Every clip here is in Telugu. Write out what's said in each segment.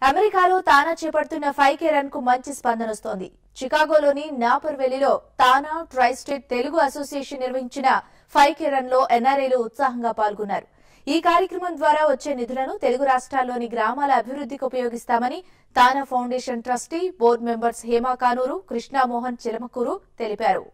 అమెరికాలో తానా చేపడుతున్న ఫైవ్ కే రన్ కు మంచి స్పందన వస్తోంది చికాగోలోని నాపర్ వెల్లీలో TANA tri state Telugu association నిర్వహించిన ఫైవ్ కే రన్ లో ఎన్ఆర్ఐలు ఉత్సాహంగా పాల్గొన్నారు ఈ కార్యక్రమం ద్వారా వచ్చే నిధులను తెలుగు రాష్ట్రాల్లోని గ్రామాల అభివృద్ధికి ఉపయోగిస్తామని TANA foundation trustee board members Hema Kanuru Krishnamohan Chilamakuru తెలిపారు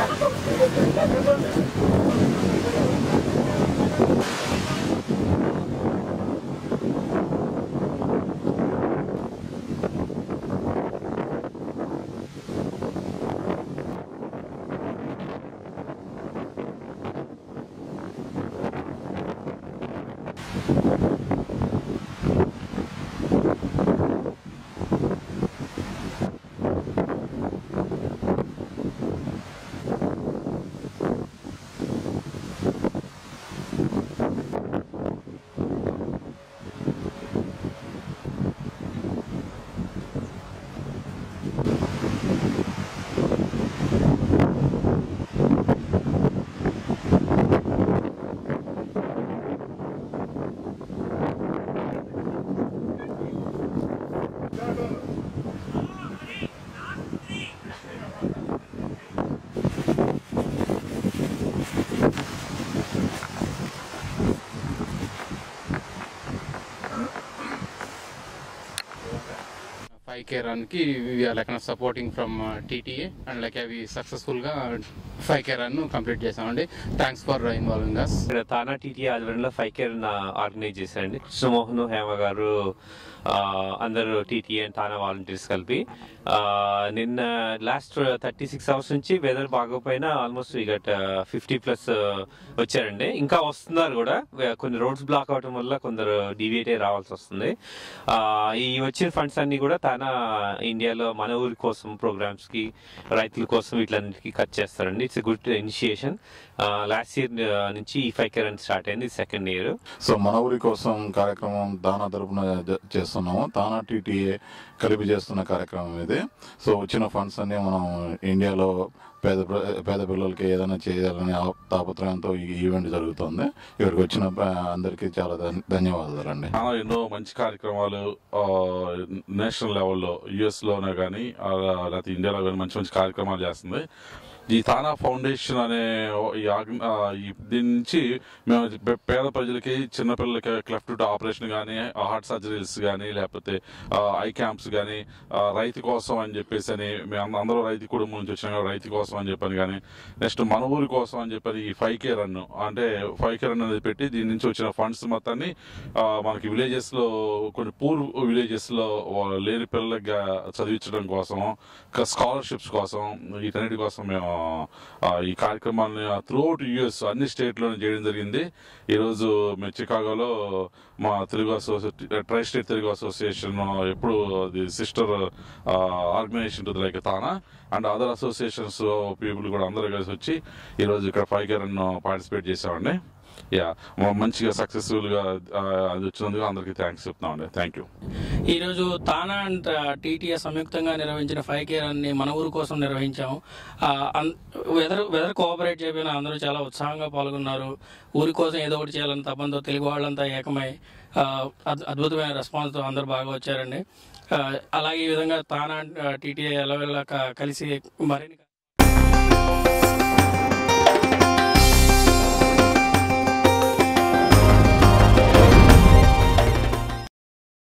ఫైవ్ కే రన్ కి like supporting from TTA and like అవి సక్సెస్ఫుల్ గా ఫైవ్ కే రన్ కంప్లీట్ చేసామండి థ్యాంక్స్ ఫర్ ఇన్వాల్వింగ్ అస్ ఇక్కడ తానా టీటీ ఆధ్వర్యంలో ఫైవ్ కేర్ ఆర్గనైజ్ చేశారండి కృష్ణమోహన్ హేమ గారు ఆ, అందరూ టీటీ అండ్ తానా వాలంటీర్స్ కలిపి ఆ, నిన్న లాస్ట్ థర్టీ సిక్స్ అవర్స్ నుంచి వెదర్ బాగోపోయినా ఆల్మోస్ట్ ఇక ఫిఫ్టీ ప్లస్ వచ్చారండి ఇంకా వస్తున్నారు కూడా వే- కొన్ని రోడ్స్ బ్లాక్ అవడం వల్ల కొందరు డివియేట్ అయి రావాల్సి వస్తుంది ఆ, ఈ వచ్చిన ఫండ్స్ అన్ని కూడా తానా ఇండియాలో మన ఊరి కోసం ప్రోగ్రామ్స్ కి రైతుల కోసం వీటిలన్నిటికీ ఖర్చు చేస్తారండి it's good initiation last year నుంచి ఈ ఫైవ్ కేర్ స్టార్ట్ అయింది సెకండ్ ఇయర్ సో మన ఊరి కోసం కార్యక్రమం తానా తరపున జ- చేస్తున్నాము తానా టీటీఏ కలిపి చేస్తున్న కార్యక్రమం ఇది సో వచ్చిన ఫండ్స్ అన్ని మనం ఇండియాలో పేద ప్ర- పేద పిల్లలకి ఏదైనా చేయాలని ఆ తాపత్రయంతో ఈ ఈవెంట్ జరుగుతుంది ఇక్కడికి వచ్చిన ప- అందరికీ చాలా ధన్- ధన్యవాదాలండి చాలా ఎన్నో మంచి కార్యక్రమాలు ఆ, నేషనల్ లెవెల్లో యుఎస్ లోనే కానీ లేకపోతే ఇండియాలో కానీ మంచి మంచి కార్యక్రమాలు చేస్తుంది ఈ తానా ఫౌండేషన్ అనే ఓ- ఈ ఆర్గ- ఆ, ఈ దీని నుంచి మేము పే- పేద ప్రజలకి చిన్నపిల్లలకి క్లెఫ్ట్ ఆపరేషన్ కానీ హార్ట్ సర్జరీస్ కానీ లేకపోతే ఐ క్యాంప్స్ కానీ రైతు కోసం అని చెప్పేసి అని మేము అందరూ రైతు కుటుంబం నుంచి వచ్చిన రైతు కోసం అని చెప్పని కానీ నెక్స్ట్ మన ఊరి కోసం అని చెప్పని ఈ ఫైవ్ కే రన్ అంటే ఫైవ్ కే రన్ అనేది పెట్టి దీని నుంచి వచ్చిన ఫండ్స్ మొత్తాన్ని ఆ, మనకి విలేజెస్ లో కొన్ని పూర్ విలేజెస్ లో వా- లేని పిల్లలకి గా- చదివించడం కోసం స్కాలర్షిప్స్ కోసం వీటన్నిటి కోసం మేము ఆ, ఈ కార్యక్రమాన్ని త్రూఅవుట్ యుఎస్ అన్ని స్టేట్ లోనే చేయడం జరిగింది ఈ రోజు మేము చికాగోలో మా Telugu association tri state Telugu association ఎప్పుడు the sister organization to like TANA and other associations people కూడా అందరూ కలిసి వచ్చి ఈ రోజు ఇక్కడ ఫైవ్ కేర్ పార్టిసిపేట్ చేసామండి యా మంచిగా సక్సెస్ఫుల్ గా ఆ, అది వచ్చినందుకు అందరికీ థ్యాంక్స్ చెప్తున్నామండి థ్యాంక్ యూ ఈరోజు తానా అండ్ టీటీఎస్ సంయుక్తంగా నిర్వహించిన ఫైవ్ కేర్ అన్ని మన ఊరు కోసం నిర్వహించాము ఆ, అన్- వెదర్ వెదర్ కోఆపరేట్ చేయబోయిన అందరూ చాలా ఉత్సాహంగా పాల్గొన్నారు ఊరి కోసం ఏదో ఒకటి చేయాలని తప్పంతో తెలుగు వాళ్ళంతా ఏకమై ఆ, అద్- అద్భుతమైన రెస్పాన్స్తో అందరూ బాగా వచ్చారండి ఆ, అలాగే ఈ విధంగా తానా టీటీఏ ఎలా కలిసి మరిన్ని